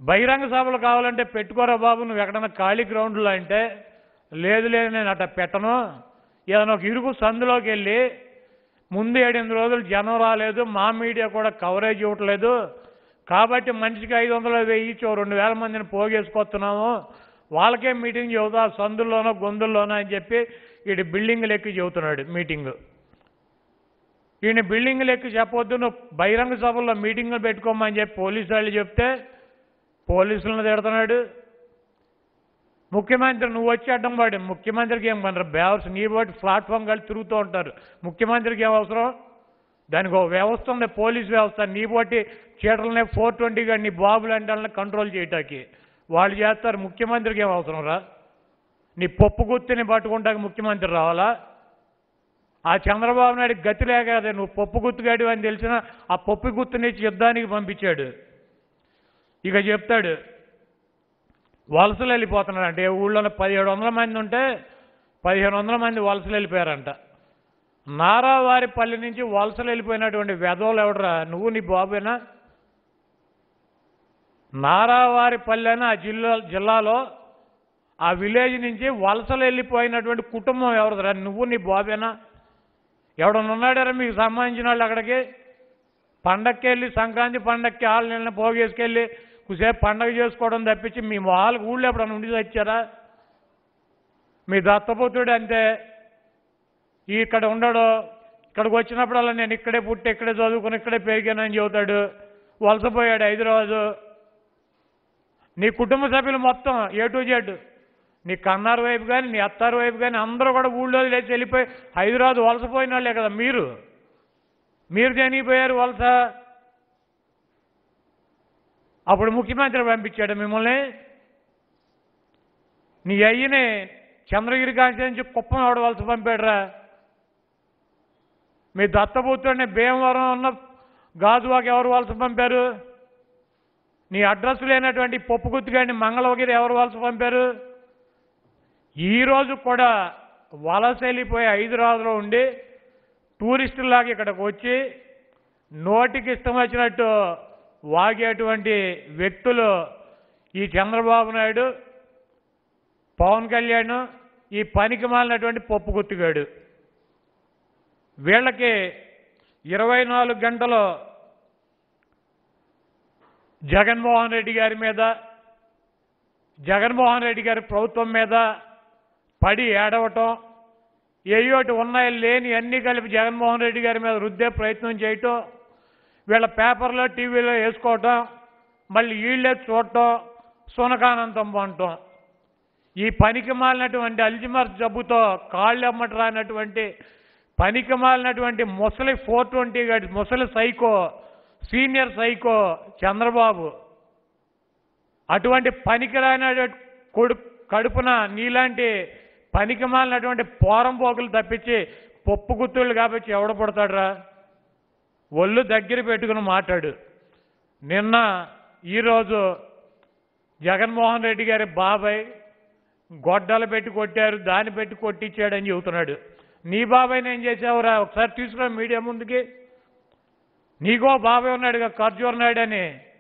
బహిరంగ సభలు కావాలంటే పెట్టుకోరా బాబు నువ్వు ఎక్కడన్నా ఖాళీ గ్రౌండ్లో అంటే లేదు లేదు నేను అట్ట పెట్టను ఏదైనా ఒక ఇరుకు సందులోకి వెళ్ళి ముందు ఏడెనిమిది రోజులు జనం రాలేదు మా మీడియా కూడా కవరేజ్ ఇవ్వట్లేదు కాబట్టి మనిషికి ఐదు వందలు వెయ్యి ఇచ్చి ఓ రెండు వేల మందిని పోగేసుకొస్తున్నాము వాళ్ళకే మీటింగ్ చెబుతా సందుల్లోనో గొంతుల్లోనో అని చెప్పి వీడి బిల్డింగ్లు ఎక్కి చెబుతున్నాడు మీటింగ్ ఈయన బిల్డింగ్లు ఎక్కి చెప్పొద్దు నువ్వు బహిరంగ సభల్లో మీటింగ్లు పెట్టుకోమని చెప్పి పోలీసు వాళ్ళు చెప్తే పోలీసులను తిడుతున్నాడు ముఖ్యమంత్రి నువ్వు వచ్చి అడ్డం పడి ముఖ్యమంత్రికి ఏం పనరు బేవర్స్ నీ బట్టి ప్లాట్ఫామ్ కలిసి తిరుగుతూ ఉంటారు ముఖ్యమంత్రికి ఏం అవసరం దానికి ఒక వ్యవస్థ ఉంది పోలీస్ వ్యవస్థ నీ బట్టి చీటలనే ఫోర్ ట్వంటీగా నీ బాబులు అంటే వాళ్ళని కంట్రోల్ చేయటానికి వాళ్ళు చేస్తారు ముఖ్యమంత్రికి ఏం అవసరం రా నీ పప్పు గుత్తిని పట్టుకుంటాక ముఖ్యమంత్రి రావాలా ఆ చంద్రబాబు నాయుడు గతి లేక కదా నువ్వు పప్పు గుర్తుగాడు అని తెలిసిన ఆ పప్పు గుర్తునిచ్చి యుద్ధానికి పంపించాడు ఇక చెప్తాడు వలసలు వెళ్ళిపోతున్నారంట ఏ ఊళ్ళో పదిహేడు వందల మంది ఉంటే పదిహేను వందల మంది వలసలు వెళ్ళిపోయారంట నారావారిపల్లి నుంచి వలసలు వెళ్ళిపోయినటువంటి వెధవలు ఎవడరా నువ్వు నీ బాబేనా నారావారిపల్లి అని ఆ జిల్లా జిల్లాలో ఆ విలేజ్ నుంచి వలసలు వెళ్ళిపోయినటువంటి కుటుంబం ఎవరిదిరా నువ్వు నీ బాబేనా ఎవడన్నా ఉన్నాడారా మీకు సంబంధించిన వాళ్ళు అక్కడికి పండక్కి వెళ్ళి సంక్రాంతి పండక్కి వాళ్ళ నీళ్ళని పోగేసుకెళ్ళి కుసేపు పండగ చేసుకోవడం తప్పించి మీ వాళ్ళకి ఊళ్ళో ఎప్పుడన్నా ఉండి వచ్చారా మీ దత్తపుత్రుడు అంతే ఈ ఇక్కడ ఉండడు ఇక్కడికి వచ్చినప్పుడల్లా నేను ఇక్కడే పుట్టి ఇక్కడే చదువుకుని ఇక్కడే పెరిగానని చెబుతాడు వలసపోయాడు హైదరాబాదు నీ కుటుంబ సభ్యులు మొత్తం ఏ టు జెడ్ నీ కన్నారు వైపు కానీ నీ అత్తారు వైపు కానీ అందరూ కూడా ఊళ్ళో లేచి వెళ్ళిపోయి హైదరాబాద్ వలసపోయిన వాళ్ళే కదా మీరు మీరు చనిపోయారు వలస అప్పుడు ముఖ్యమంత్రి పంపించాడు మిమ్మల్ని నీ అయ్యని చంద్రగిరి కాంచి నుంచి కుప్పం ఎవడ వలస పంపాడురా మీ దత్తపుత్రుడిని భీమవరం ఉన్న గాజువాకి ఎవరు వలస పంపారు నీ అడ్రస్ లేనటువంటి పప్పు గుత్తుగాడిని మంగళగిరి ఎవరు వలస పంపారు ఈ రోజు కూడా వలస వెళ్ళిపోయి హైదరాబాద్లో ఉండి టూరిస్టులాగా ఇక్కడికి వచ్చి నోటికి ఇష్టం వచ్చినట్టు వాగేటువంటి వ్యక్తులు ఈ చంద్రబాబు నాయుడు పవన్ కళ్యాణ్ ఈ పనికి మాలినటువంటి పప్పు గుత్తిగాడు వీళ్ళకి ఇరవై నాలుగు గంటలు జగన్మోహన్ రెడ్డి గారి మీద జగన్మోహన్ రెడ్డి గారి ప్రభుత్వం మీద పడి ఏడవటం ఏయోటి ఉన్నాయి లేని అన్నీ కలిపి జగన్మోహన్ రెడ్డి గారి మీద రుద్దే ప్రయత్నం చేయటం వీళ్ళ పేపర్లో టీవీలో వేసుకోవటం మళ్ళీ వీళ్ళే చూడటం సునకానందం పొందటం ఈ పనికి మాలినటువంటి అల్జిమర్ జబ్బుతో కాళ్ళు అమ్మట రానటువంటి పనికి మాలినటువంటి ముసలి ఫోర్ ట్వంటీ గడి ముసలి సైకో సీనియర్ సైకో చంద్రబాబు అటువంటి పనికిరాని కొడు కడుపున నీలాంటి పనికి మాలినటువంటి పోరం పోకులు తప్పించి పప్పు గుత్తుళ్ళు కాబట్టి ఎవడ పడతాడురా ఒళ్ళు దగ్గర పెట్టుకుని మాట్లాడు నిన్న ఈరోజు జగన్మోహన్ రెడ్డి గారి బాబాయ్ గొడ్డలు పెట్టి కొట్టారు దాన్ని పెట్టి కొట్టించాడని చెబుతున్నాడు నీ బాబాయ్ని ఏం చేసావురా ఒకసారి తీసుకురా మీడియా ముందుకి నీకో బాబాయ్ ఉన్నాడుగా ఖర్జూర్ నాయుడు అని